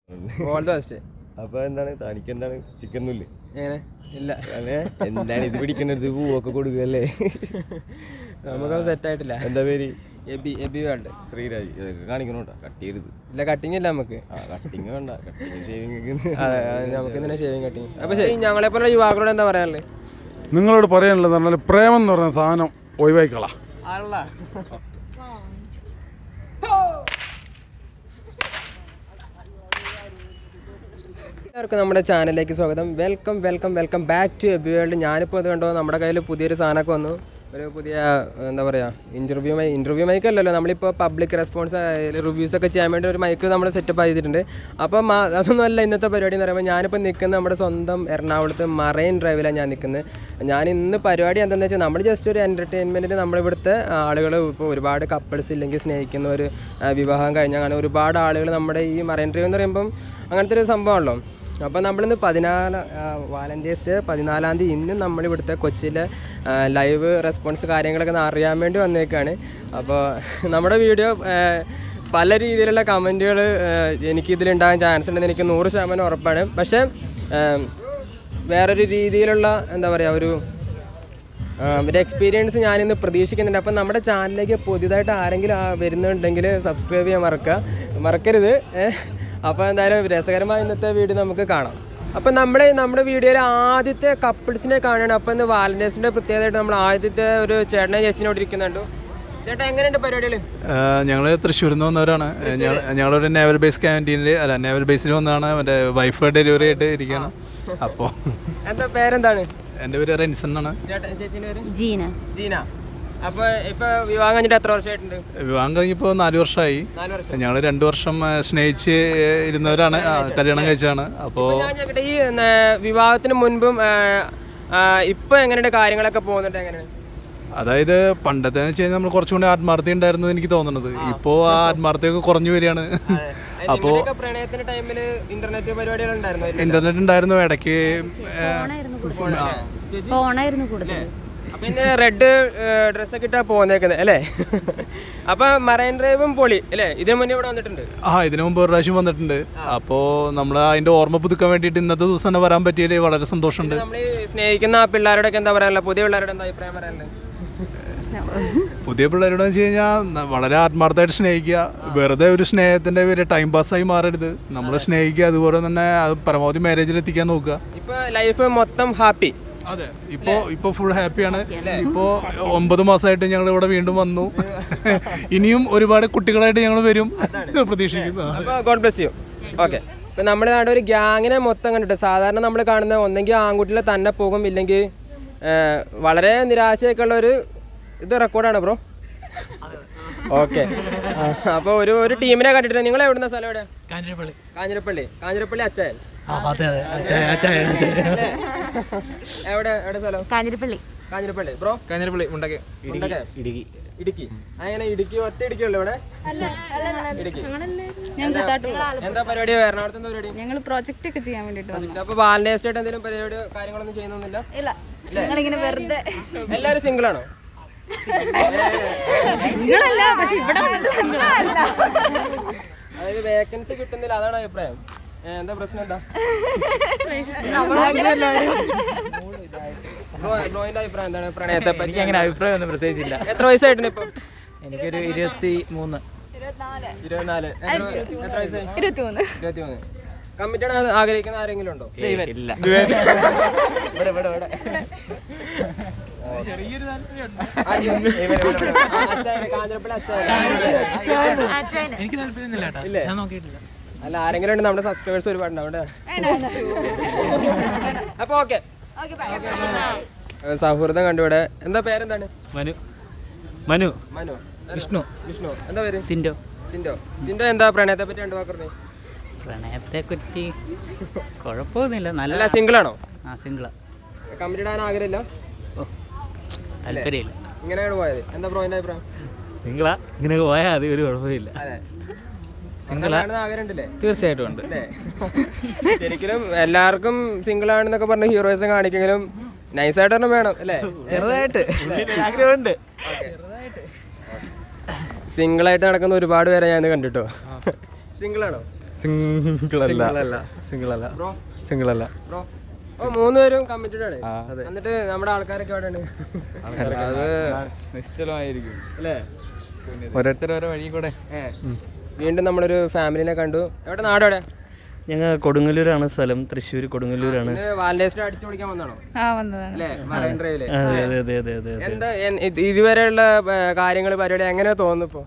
All the best അപ്പൊ എന്താണ് തനിക്ക് എന്താണ് ചിക്കൻ നുല്ല് എങ്ങനെ ഇല്ല അല്ലേ എന്താണ് ഇത് പിടിക്കുന്നത് പൂവൊക്കെ കൊടുക്കുകയല്ലേ നമുക്കൊന്നും സെറ്റ് ആയിട്ടില്ല എന്താ പേര് എബി എബി വേൾഡ് ശ്രീരാജ് ഇതൊക്കെ കാണിക്കണോട്ടാ കട്ട് ചെയ്യരുത് ഇല്ല കട്ടിങ് ഇല്ല നമുക്ക് ആ കട്ടിങ് വേണ്ട കട്ടിങ് ഷേവിങ് അതെ അത് നമുക്ക് ഇന്നലെ ഷേവിങ് കട്ടിങ് അപ്പൊ ശരി ഞങ്ങളെ പോലെ യുവാക്കളോട് എന്താ പറയാനുള്ളത് നിങ്ങളോട് പറയാനുള്ളത് പറഞ്ഞാൽ പ്രേമം എന്ന് പറയുന്ന സാധനം ഒഴിവായിക്കളാ എല്ലാവർക്കും നമ്മുടെ ചാനലിലേക്ക് സ്വാഗതം welcome welcome welcome back to A B world ഞാനിപ്പോൾ ഇത് കണ്ടോ നമ്മുടെ കയ്യിൽ പുതിയൊരു സാധനമൊക്കെ വന്നു ഒരു പുതിയ എന്താ പറയുക ഇൻ്റർവ്യൂ മൈ ഇൻ്റർവ്യൂ മൈക്ക് അല്ലല്ലോ നമ്മളിപ്പോൾ പബ്ലിക് റെസ്പോൺസ് റിവ്യൂസ് ഒക്കെ ചെയ്യാൻ വേണ്ടി ഒരു മൈക്ക് നമ്മൾ സെറ്റപ്പ് ചെയ്തിട്ടുണ്ട് അപ്പം ആ- അതൊന്നും അല്ല ഇന്നത്തെ പരിപാടി എന്ന് പറയുമ്പോൾ ഞാനിപ്പോൾ നിൽക്കുന്നത് നമ്മുടെ സ്വന്തം എറണാകുളത്ത് മറൈൻ ഡ്രൈവിലാണ് ഞാൻ നിൽക്കുന്നത് ഞാൻ ഇന്ന് പരിപാടി എന്താണെന്ന് വെച്ചാൽ നമ്മൾ ജസ്റ്റ് ഒരു എൻ്റർടൈൻമെൻറ്റിന് നമ്മളിവിടുത്തെ ആളുകൾ ഇപ്പോൾ ഒരുപാട് കപ്പിൾസ് ഇല്ലെങ്കിൽ സ്നേഹിക്കുന്ന ഒരു ആ, വിവാഹം കഴിഞ്ഞ അങ്ങനെ ഒരുപാട് ആളുകൾ നമ്മുടെ ഈ മറൈൻ ഡ്രൈവ് എന്ന് പറയുമ്പം അങ്ങനത്തെ ഒരു സംഭവമാണല്ലോ അപ്പോൾ നമ്മളിന്ന് പതിനാല് വാലൻറ്റൈൻസ് ഡേ പതിനാലാം തീയതി ഇന്നും നമ്മളിവിടുത്തെ കൊച്ചിയിലെ ലൈവ് റെസ്പോൺസ് കാര്യങ്ങളൊക്കെ ഒന്ന് അറിയാൻ വേണ്ടി വന്നേക്കാണ് അപ്പോൾ നമ്മുടെ വീഡിയോ പല രീതിയിലുള്ള കമൻറ്റുകൾ എനിക്കിതിലുണ്ടാകാൻ ചാൻസ് ഉണ്ടെന്ന് എനിക്ക് നൂറ് ശതമാനം ഉറപ്പാണ് പക്ഷേ ആ, വേറൊരു രീതിയിലുള്ള എന്താ പറയുക ഒരു ആ, ഒരു എക്സ്പീരിയൻസ് ഞാനിന്ന് പ്രതീക്ഷിക്കുന്നുണ്ട് അപ്പം നമ്മുടെ ചാനലിലേക്ക് പുതിയതായിട്ട് ആരെങ്കിലും ആ വരുന്നുണ്ടെങ്കിൽ സബ്സ്ക്രൈബ് ചെയ്യാൻ മറക്കുക മറക്കരുത് ഏഹ് അപ്പോൾ എന്തായാലും രസകരമായ ഇന്നത്തെ വീഡിയോ നമുക്ക് കാണാം അപ്പം നമ്മുടെ നമ്മുടെ വീഡിയോയിൽ ആദ്യത്തെ കപ്പിൾസിനെ കാണുകയാണ് അപ്പം ഇന്ന് വാലന്റൈൻസിൻ്റെ പ്രത്യേകതയായിട്ട് നമ്മൾ ആദ്യത്തെ ഒരു ചേട്ടനെ ചേച്ചിനോട് ഇരിക്കുന്നുണ്ട് ചേട്ടാ എങ്ങനെയുണ്ട് പരിപാടികൾ ഞങ്ങൾ തൃശ്ശൂരിൽ നിന്ന് വന്നവരാണ് ഞങ്ങൾ ഞങ്ങളൊരു നേവൽ ബേസ് ക്യാൻറ്റീനിൽ അല്ല നേവൽ ബേസിൽ വന്നതാണ് എൻ്റെ വൈഫ് ഡെലിവറി ആയിട്ട് ഇരിക്കുകയാണ് അപ്പോൾ എന്താ പേരെന്താണ് എൻ്റെ പേര് റെൻസൺ എന്നാണ് ചേട്ടാ ചേച്ചീൻ്റെ പേര് ജീന ജീന അപ്പോൾ ഇപ്പോൾ വിവാഹം കഴിഞ്ഞിട്ട് എത്ര വർഷമായിട്ടുണ്ട് വിവാഹം കഴിഞ്ഞപ്പോൾ നാല് വർഷമായി നാല് വർഷം ഞങ്ങൾ രണ്ട് വർഷം ആ, സ്നേഹിച്ച് ഇരുന്നവരാണ് ആ, കല്യാണം കഴിച്ചാണ് അപ്പോൾ ഞാൻ ചോദിക്കട്ടെ, ഈ ആ, വിവാഹത്തിന് മുൻപും ആ, ആ, ഇപ്പൊ എങ്ങനെയുണ്ട് കാര്യങ്ങളൊക്കെ പോകുന്നുണ്ട് എങ്ങനെയാണ് അതായത് പണ്ടത്തെ വെച്ച് കഴിഞ്ഞാൽ നമ്മൾ കുറച്ചും കൂടി ആത്മാർത്ഥത ഉണ്ടായിരുന്നു എനിക്ക് തോന്നുന്നത് ഇപ്പോൾ ആ ആത്മാർത്ഥതയൊക്കെ കുറഞ്ഞു വരികയാണ് അപ്പോൾ നിങ്ങളുടെയൊക്കെ പ്രണയത്തിന്റെ ടൈമില് ഇന്റർനെറ്റ് പരിപാടികൾ ഉണ്ടായിരുന്നു ഇൻ്റർനെറ്റ് ഉണ്ടായിരുന്നു ഇടയ്ക്ക് ഏ, ഫോണായിരുന്നു കൂടുതൽ അപ്പൊ ഇന്ന് റെഡ് ഡ്രസ്സൊക്കെ ഇട്ടാ പോന്നേക്കുന്നത് അല്ലേ അപ്പൊ മറൈൻ ഡ്രൈവും പൊളി അല്ലേ ഇതിനു മുന്നേ ഇവിടെ വന്നിട്ടുണ്ട് ആ ഇതിനു മുമ്പ് ഒരു പ്രാവശ്യം വന്നിട്ടുണ്ട് അപ്പോൾ നമ്മൾ അതിൻ്റെ ഓർമ്മ പുതുക്കാൻ വേണ്ടിയിട്ട് ഇന്നത്തെ ദിവസം തന്നെ വരാൻ പറ്റിയതിൽ വളരെ സന്തോഷമുണ്ട് നമ്മൾ സ്നേഹിക്കുന്ന ആ പിള്ളേരോടൊക്കെ എന്താ പറയാനുള്ളത് പുതിയ പിള്ളേരോട് എന്താ അഭിപ്രായം പറയാനുള്ളത് പുതിയ പിള്ളേരോട് വെച്ച് കഴിഞ്ഞാൽ ന- വളരെ ആത്മാർത്ഥമായിട്ട് സ്നേഹിക്കുക വെറുതെ ഒരു സ്നേഹത്തിൻ്റെ പേര് ടൈം പാസ്സായി മാറരുത് നമ്മൾ സ്നേഹിക്കുക അതുപോലെ തന്നെ അത് പരമാവധി മാരേജിൽ എത്തിക്കാൻ നോക്കുക ഇപ്പൊ ലൈഫ് മൊത്തം ഹാപ്പി അതെ ഇപ്പോൾ ഇപ്പോൾ ഫുൾ ഹാപ്പിയാണ് ഇപ്പോൾ ഒമ്പത് മാസമായിട്ട് ഞങ്ങൾ ഇവിടെ വീണ്ടും വന്നു ഇനിയും ഒരുപാട് കുട്ടികളായിട്ട് ഞങ്ങൾ വരും പ്രതീക്ഷിക്കുന്നു അപ്പോൾ ഗോഡ് ബ്ലെസ് യു ഓക്കെ ഇപ്പം നമ്മുടെ നാട് ഒരു ഗ്യാങ്ങിനെ മൊത്തം കണ്ടിട്ട് സാധാരണ നമ്മൾ കാണുന്ന ഒന്നെങ്കിൽ ആൺകുട്ടികൾ തന്നെ പോകും ഇല്ലെങ്കിൽ ഏഹ്, വളരെ നിരാശയൊക്കെ ഉള്ള ഒരു ഇത് റെക്കോർഡാണ് ബ്രോ ഓക്കെ അപ്പോൾ ഒരു ഒരു ടീമിനെ കണ്ടിട്ട് നിങ്ങൾ എവിടുന്ന സ്ഥലം എവിടെ കാഞ്ഞിരപ്പള്ളി കാഞ്ഞിരപ്പള്ളി കാഞ്ഞിരപ്പള്ളി അച്ചായൻ ആ അതെ അതെ അച്ചായ അച്ചായ അല്ലേ? എവിടെ എവിടെ സ്ഥലം കാഞ്ഞിരപ്പള്ളി കാഞ്ഞിരപ്പള്ളി ബ്രോ കാഞ്ഞിരപ്പള്ളി മുണ്ടക്കെ ഉണ്ടൊക്കെ? ഇടുക്കി ഇടുക്കി അങ്ങനെ ഇടുക്കി ഒറ്റ ഇടുക്കിയുള്ളൂ ഇവിടെ ഇടുക്കി ഞങ്ങൾക്ക് എന്താ പരിപാടി എറണാകുളത്ത് എന്താ പരിപാടി ഞങ്ങൾ പ്രോജക്റ്റ് ഒക്കെ ചെയ്യാൻ വേണ്ടിട്ട് വന്നു അപ്പൊ വാലന്റൈൻസ് ഡേ ആയിട്ട് എന്തെങ്കിലും പരിപാടി കാര്യങ്ങളൊന്നും ചെയ്യുന്നൊന്നുമില്ല ഇല്ല ഞങ്ങളിങ്ങനെ വെറുതെ എല്ലാരും സിംഗിൾ ആണോ നിങ്ങളല്ല പക്ഷെ ഇവിടെ അതായത് വേക്കൻസി കിട്ടുന്നില്ല അതാണ് അഭിപ്രായം ഏ, എന്താ പ്രശ്നം എന്താ ബ്രോ- ബ്രോയിന്റെ അഭിപ്രായം എന്താണ് പ്രണയത്തെ പറ്റി എനിക്ക് അങ്ങനെ അഭിപ്രായം ഒന്നും പ്രത്യേകിച്ചില്ല എത്ര വയസ്സായിട്ടുണ്ട് ഇപ്പൊ എനിക്കൊരു ഇരുപത്തി മൂന്ന് ഇരുപത്തിനാല് എത്ര എത്ര വയസ്സായി ഇരുപത്തിമൂന്ന് ഇരുപത്തിമൂന്ന് കമ്മിറ്റഡ് ആഗ്രഹിക്കുന്ന ആരെങ്കിലും ഉണ്ടോ ഇല്ല ഇവിടെ ഇവിടെ ഇവിടെ കാഞ്ഞിരപ്പള്ളി അച്ചായൻ എനിക്ക് താല്പര്യമൊന്നുമില്ല കേട്ടോ ഞാൻ നോക്കിയിട്ടില്ല അല്ല ആരെങ്കിലും ഉണ്ട് നമ്മുടെ സബ്സ്ക്രൈബേഴ്സ് ഒരുപാട് അവിടെ അപ്പൊ ഓക്കെ സൗഹൃദം കണ്ടുവിടെ എന്താ പേരെന്താണ് മനു മനു മനു വിഷ്ണു വിഷ്ണു എന്താ പേര് സിൻഡോ ചിന്തോ ചിന്തോ എന്താ പ്രണയത്തെ പറ്റി രണ്ടു വാക്കറേ പ്രണയത്തെ പറ്റി കുഴപ്പമൊന്നുമില്ല നല്ല അല്ല സിംഗിൾ ആണോ ആ സിംഗിളാ കമ്മിറ്റഡ് ആകാൻ ആഗ്രഹമില്ല ഓ താല്പര്യമില്ല ഇങ്ങനെയാണ് പോയത് എന്താ ബ്രോയിന്റെ അഭിപ്രായം സിംഗിളാ ഇങ്ങനെ പോയാൽ അത് ഒരു കുഴപ്പമില്ല അതെ സിംഗിളാ ആഗ്രഹം ഉണ്ടല്ലേ തീർച്ചയായിട്ടും ഉണ്ട് അല്ലേ ശരിക്കും എല്ലാവർക്കും സിംഗിൾ ആണെന്നൊക്കെ പറഞ്ഞ ഹീറോയിസം കാണിക്കെങ്കിലും നൈസായിട്ട് തന്നെ വേണം അല്ലേ ചെറുതായിട്ട് ആഗ്രഹമുണ്ട് സിംഗിൾ ആയിട്ട് നടക്കുന്ന ഒരുപാട് പേരെ ഞാൻ കണ്ടിട്ടോ സിംഗിൾ ആണോ സിംഗിൾ അല്ല സിംഗിൾ അല്ല സിംഗിൾ അല്ല ബ്രോ ഓ മൂന്നുപേരും കമ്മിറ്റഡ് ആണ് എന്നിട്ട് നമ്മുടെ ആൾക്കാരൊക്കെ എവിടെയാണ് അത് നിശ്ചലമായിരിക്കും അല്ലേ ഓരോരുത്തർ ഓരോ വഴി കൂടെ ഏ വീണ്ടും നമ്മളൊരു ഫാമിലിനെ കണ്ടു എവിടെ നാട് എവിടെ ഞങ്ങൾ കൊടുങ്ങല്ലൂരാണ് സ്ഥലം തൃശ്ശൂർ കൊടുങ്ങല്ലൂരാണ് ഇത് വാലന്റൈൻസ് ഡേ അടിച്ചു പൊളിക്കാൻ വന്നാണോ ആ വന്നതാണ് അല്ലേ മറൈൻ ഡ്രൈവില് അതെ അതെ അതെ അതെ അതെ അതെ എന്താ എൻ- ഇത് ഇതുവരെയുള്ള കാര്യങ്ങൾ പരിപാടി എങ്ങനെ തോന്നുന്നു ഇപ്പോ